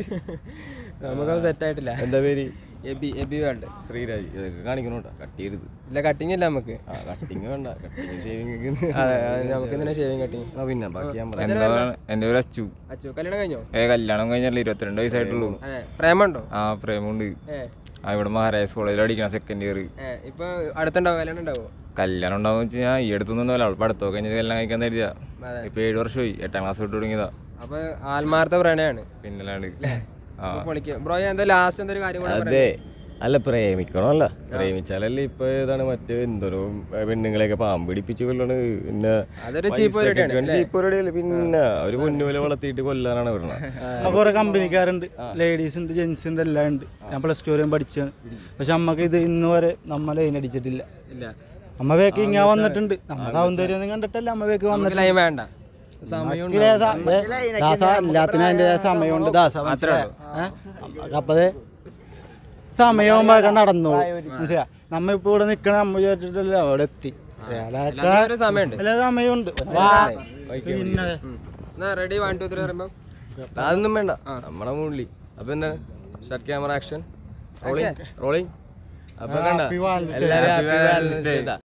നമുക്കത് സെറ്റ് ആയിട്ടില്ല എന്താ പേര് എബി എബി വേൾഡ് ശ്രീരാജ് ഇതൊക്കെ കാണിക്കണോട്ടാ കട്ട് ചെയ്യരുത് ഇല്ല കട്ടിങ് ഇല്ല നമുക്ക് ആ കട്ടിങ് വേണ്ട കട്ടിങ് ഷേവിങ് അതെ അത് നമുക്ക് തന്നെ ഷേവിങ് കട്ടിങ് ആ പിന്നെ ബാക്കി ഞാൻ പറയാം എന്താ എൻ്റെ പേര് അച്ചു അച്ചു കല്യാണം കഴിഞ്ഞോ ഏ കല്യാണം കഴിഞ്ഞാൽ ഇരുപത്തിരണ്ട് വയസ്സായിട്ടുള്ളൂ അതെ പ്രേമുണ്ടോ ആ പ്രേമുണ്ട് ഏ ആ ഇവിടെ മഹാരാജ് കോളേജിൽ പഠിക്കണം സെക്കൻഡ് ഇയർ ഏ ഇപ്പൊ അടുത്തുണ്ടാവും കല്യാണം ഉണ്ടാവോ കല്യാണം ഉണ്ടാവും വെച്ച് കഴിഞ്ഞാൽ ഈ അടുത്തൊന്നും അവൾ പഠിത്തമൊക്കെ കഴിഞ്ഞ് കല്യാണം കഴിക്കാൻ തരിക അതെ. ഇപ്പൊ ഏഴ് വർഷമായി എട്ടാം ക്ലാസ് തൊട്ട് തുടങ്ങിയതാ അപ്പൊ ആത്മാർത്ഥ പ്രണയാണ് പിന്നല്ലാണ്ട് ആ പൊളിക്കുക ബ്രോ എന്താ ലാസ്റ്റ് എന്തൊരു കാര്യം കൂടെ അതെ അല്ല പ്രേമിക്കണമല്ല പ്രേമിച്ചാലല്ലേ ഇപ്പൊ ഏതാണ് മറ്റേ എന്തോരോ പെണ്ണുങ്ങളെയൊക്കെ പാമ്പ് പിടിപ്പിച്ച് കൊല്ലണ് പിന്നെ അതൊരു cheap പരിപാടിയാണ്, അല്ലേ? ചീപ്പ് പരിപാടിയല്ലേ പിന്നെ അവര് പൊന്നുപോലെ വളർത്തിയിട്ട് കൊല്ലാനാണ് വരുന്നത് നമുക്ക് കുറെ കമ്പനിക്കാരുണ്ട് ലേഡീസ് ഉണ്ട് ജെൻസ് ഉണ്ട് എല്ലാം ഉണ്ട് ഞാൻ പ്ലസ് ടു വരെയും പഠിച്ചാണ് പക്ഷെ നമുക്ക് ഇത് ഇന്ന് വരെ നമ്മ ലൈൻ അടിച്ചിട്ടില്ല ഇല്ല അമ്മ വേക്ക് ഇങ്ങനെ വന്നിട്ടുണ്ട് നമ്മ സൗന്ദര്യം ഒന്നും കണ്ടിട്ടല്ല അമ്മ വേക്ക് വന്നിട്ട് ലൈൻ വേണ്ട നമുക്ക് ലേസാ- ദേ, ദാസ എല്ലാത്തിനും അതിൻ്റെതായ സമയമുണ്ട് ദാസ മനസ്സിലായോ? ഏ? നമുക്ക് അപ്പത് സമയമാകുമ്പോ നടന്നോളൂ മനസ്സിലാ നമ്മ ഇപ്പൊ ഇവിടെ നിക്കണ നമ്മ വിചാരിച്ചിട്ടല്ല അവിടെ എത്തി എല്ലാത്തിനും ഒരു സമയമുണ്ട്. എല്ലാ സമയമുണ്ട് പിന്നെ എന്നാ റെഡി വൺ ടു ത്രീ പറയുമ്പോ അതൊന്നും വേണ്ട നമ്മളെ മുള്ളി അപ്പൊ എന്താണ് shirt camera action rolling rolling അപ്പൊ കണ്ട Happy Valentine's Day. എല്ലാവരും ഹാപ്പി വാലന്റൈൻസ് ഡേ